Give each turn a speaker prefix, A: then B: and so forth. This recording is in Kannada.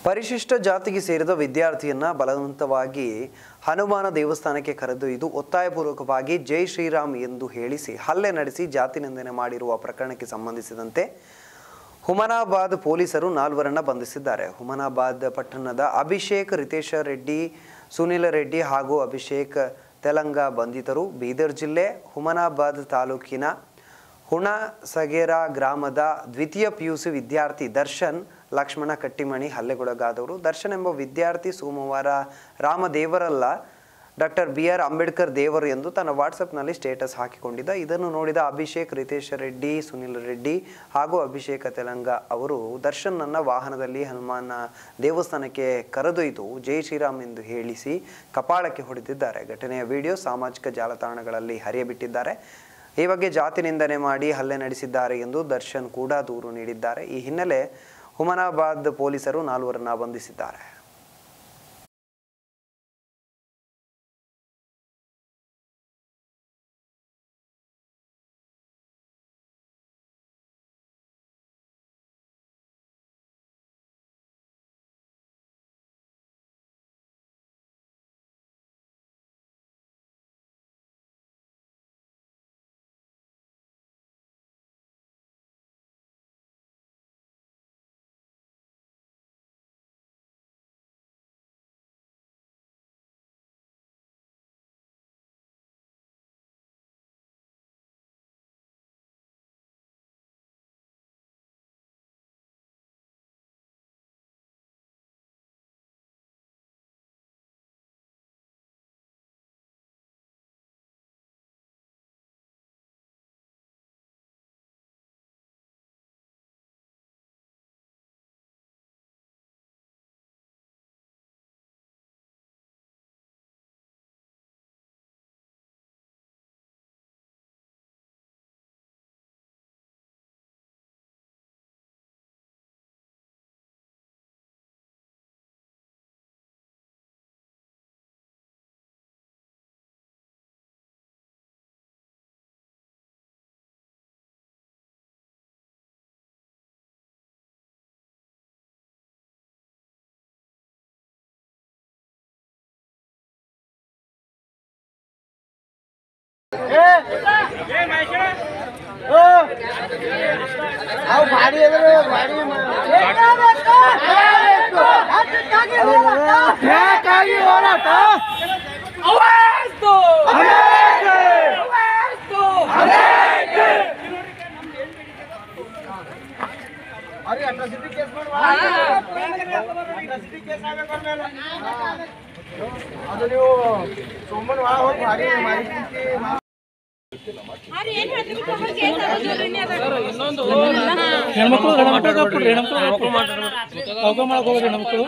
A: ಪರಿಶಿಷ್ಟ ಜಾತಿಗೆ ಸೇರಿದ ವಿದ್ಯಾರ್ಥಿಯನ್ನ ಬಲವಂತವಾಗಿ ಹನುಮಾನ ದೇವಸ್ಥಾನಕ್ಕೆ ಕರೆದೊಯ್ದು ಒತ್ತಾಯಪೂರ್ವಕವಾಗಿ ಜೈ ಶ್ರೀರಾಮ್ ಎಂದು ಹೇಳಿಸಿ ಹಲ್ಲೆ ನಡೆಸಿ ಜಾತಿ ನಿಂದನೆ ಮಾಡಿರುವ ಪ್ರಕರಣಕ್ಕೆ ಸಂಬಂಧಿಸಿದಂತೆ ಹುಮನಾಬಾದ್ ಪೊಲೀಸರು ನಾಲ್ವರನ್ನ ಬಂಧಿಸಿದ್ದಾರೆ ಹುಮನಾಬಾದ್ ಪಟ್ಟಣದ ಅಭಿಷೇಕ್ ರಿತೇಶ ರೆಡ್ಡಿ ಸುನಿಲ್ ರೆಡ್ಡಿ ಹಾಗೂ ಅಭಿಷೇಕ್ ತೆಲಂಗ ಬಂಧಿತರು ಬೀದರ್ ಜಿಲ್ಲೆ ಹುಮನಾಬಾದ್ ತಾಲೂಕಿನ ಹುಣಸಗೇರ ಗ್ರಾಮದ ದ್ವಿತೀಯ ಪಿಯುಸಿ ವಿದ್ಯಾರ್ಥಿ ದರ್ಶನ್ ಲಕ್ಷ್ಮಣ ಕಟ್ಟಿಮಣಿ ಹಲ್ಲೆಗೊಳಗಾದವರು ದರ್ಶನ್ ಎಂಬ ವಿದ್ಯಾರ್ಥಿ ಸೋಮವಾರ ರಾಮದೇವರಲ್ಲ ಡಾಕ್ಟರ್ ಬಿ ಆರ್ ಅಂಬೇಡ್ಕರ್ ದೇವರು ಎಂದು ತನ್ನ ವಾಟ್ಸಪ್ನಲ್ಲಿ ಸ್ಟೇಟಸ್ ಹಾಕಿಕೊಂಡಿದ್ದ ಇದನ್ನು ನೋಡಿದ ಅಭಿಷೇಕ್ ರಿತೇಶ್ ರೆಡ್ಡಿ ಸುನಿಲ್ ರೆಡ್ಡಿ ಹಾಗೂ ಅಭಿಷೇಕ ತೆಲಂಗ ಅವರು ದರ್ಶನ್ನನ್ನ ವಾಹನದಲ್ಲಿ ಹನುಮಾನ ದೇವಸ್ಥಾನಕ್ಕೆ ಕರೆದೊಯ್ದು ಜೈ ಶ್ರೀರಾಮ್ ಎಂದು ಹೇಳಿಸಿ ಕಪಾಳಕ್ಕೆ ಹೊಡೆದಿದ್ದಾರೆ ಘಟನೆಯ ವಿಡಿಯೋ ಸಾಮಾಜಿಕ ಜಾಲತಾಣಗಳಲ್ಲಿ ಹರಿಯಬಿಟ್ಟಿದ್ದಾರೆ ಈ ಬಗ್ಗೆ ಜಾತಿ ನಿಂದನೆ ಮಾಡಿ ಹಲ್ಲೆ ನಡೆಸಿದ್ದಾರೆ ಎಂದು ದರ್ಶನ್ ಕೂಡ ದೂರು ನೀಡಿದ್ದಾರೆ ಈ ಹಿನ್ನೆಲೆ ಹುಮನಾಬಾದ್ ಪೊಲೀಸರು ನಾಲ್ವರನ್ನ ಬಂಧಿಸಿದ್ದಾರೆ
B: ಅವು ಗಾಡಿ ಎದುರು ಗಾಡಿ ಬೇಕಾಗಿ ಹೋರಾಟ ಅರೆ ಅಟ್ರಾಸಿಟಿ ಕೇಸ್ ಅಟ್ರಾಸಿಟಿ ಕೇಸ್ ಅದು ನೀವು ಸೋಮನ್ ಒಳ ಹೋಗಿ ಗಾಡಿ ಮಾಹಿತಿ
C: ಅವ್ರು ಏನ್ ಹೇಳ್ತೀವಿ ತಗೊಂಡ್ ಕೇಸ್ ಆಗೋದಿಲ್ರಿ ನೀ ಅದ.
D: ಹೆಣ್ಮಕ್ಳು ಹೆಣ್ಮಕ್ಳು ಕೊಡ್ರಿ ಹೆಣ್ಮಕ್ಳು ಅವಕ ಮಾಡಕ್ ಹೋಗ್ರಿ ಹೆಣ್ಮಕ್ಳು